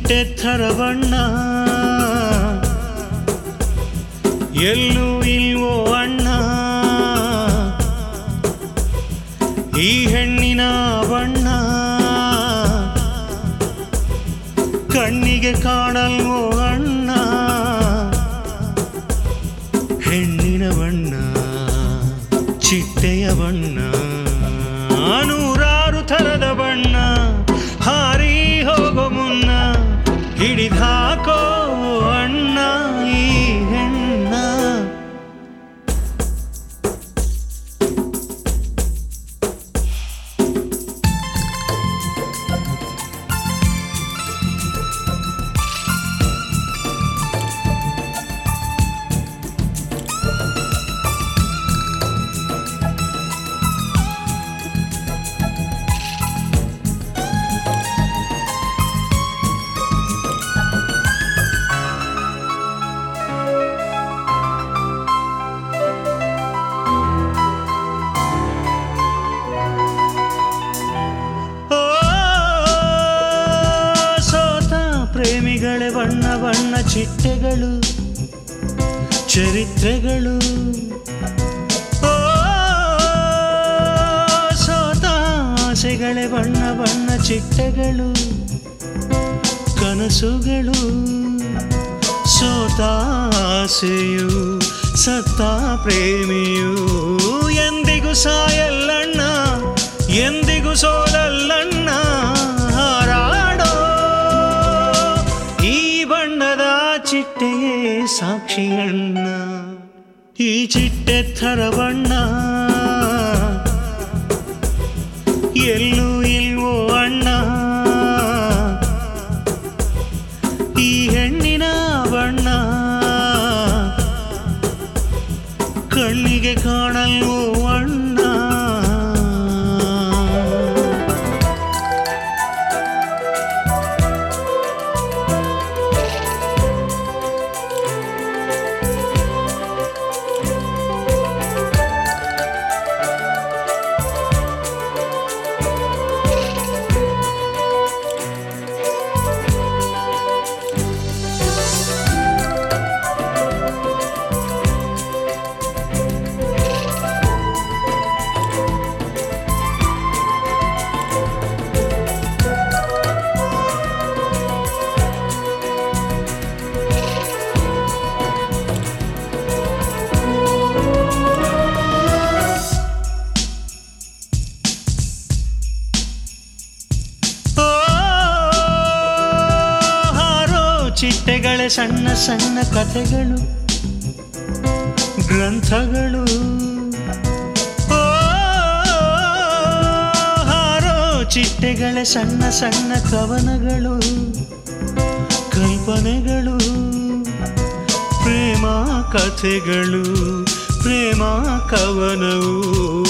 ಚಿಟ್ಟೆತ್ತರ ಬಣ್ಣ ಎಲ್ಲೂ ಇಲ್ವೋ ಅಣ್ಣ ಈ ಹೆಣ್ಣಿನ ಬಣ್ಣ ಕಣ್ಣಿಗೆ ಕಾಣಲ್ವೋ ಅಣ್ಣ ಹೆಣ್ಣಿನ ಬಣ್ಣ ಚಿಟ್ಟೆಯ ಬಣ್ಣ ನೂರಾರು ಥರದ ಬಣ್ಣ ಹಾರಿ ಹೋಗೋ ಮುನ್ನ ಹಿಡಿದಾಕೋ ಅಣ್ಣ ಈ ಹೆಣ್ಣ ಓ ಸೋತ ಪ್ರೇಮಿಗಳೇ ಬಣ್ಣ ಬಣ್ಣ ಚಿಟ್ಟೆಗಳು ಚರಿತ್ರೆಗಳು ಓ ಸೋತ ಆಸೆಗಳೇ ಬಣ್ಣ ಬಣ್ಣ ಚಿಟ್ಟೆಗಳು ಕನಸುಗಳು ಸೋತ ಆಸೆಯು ಸತ್ತ ಪ್ರೇಮಿಯು ಎಂದಿಗೂ ಸಾಯಲ್ಲಣ್ಣ ಎಂದಿಗೂ ಸೋಲಲ್ಲಣ್ಣ ಹಾರಾಡೋ ಈ ಬಣ್ಣದ ಚಿಟ್ಟೆಯೇ ಸಾಕ್ಷಿಯಣ್ಣ ಈ ಚಿಟ್ಟೆ ಥರ ಬಣ್ಣ ಎಲ್ಲೂ ಇಲ್ವೋ ಅಣ್ಣ ಈ ಹೆಣ್ಣಿನ ಬಣ್ಣ ಕಣ್ಣಿಗೆ ಕಾಣಲ್ವೋ ಅಣ್ಣ ಓ, ಹಾರೋ ಚಿಟ್ಟೆಗಳ ಸಣ್ಣ ಸಣ್ಣ ಕಥೆಗಳು ಗ್ರಂಥಗಳು ಓ, ಹಾರೋ ಚಿಟ್ಟೆಗಳ ಸಣ್ಣ ಸಣ್ಣ ಕವನಗಳು ಕಲ್ಪನೆಗಳು ಪ್ರೇಮ ಕಥೆಗಳು ಪ್ರೇಮ ಕವನವು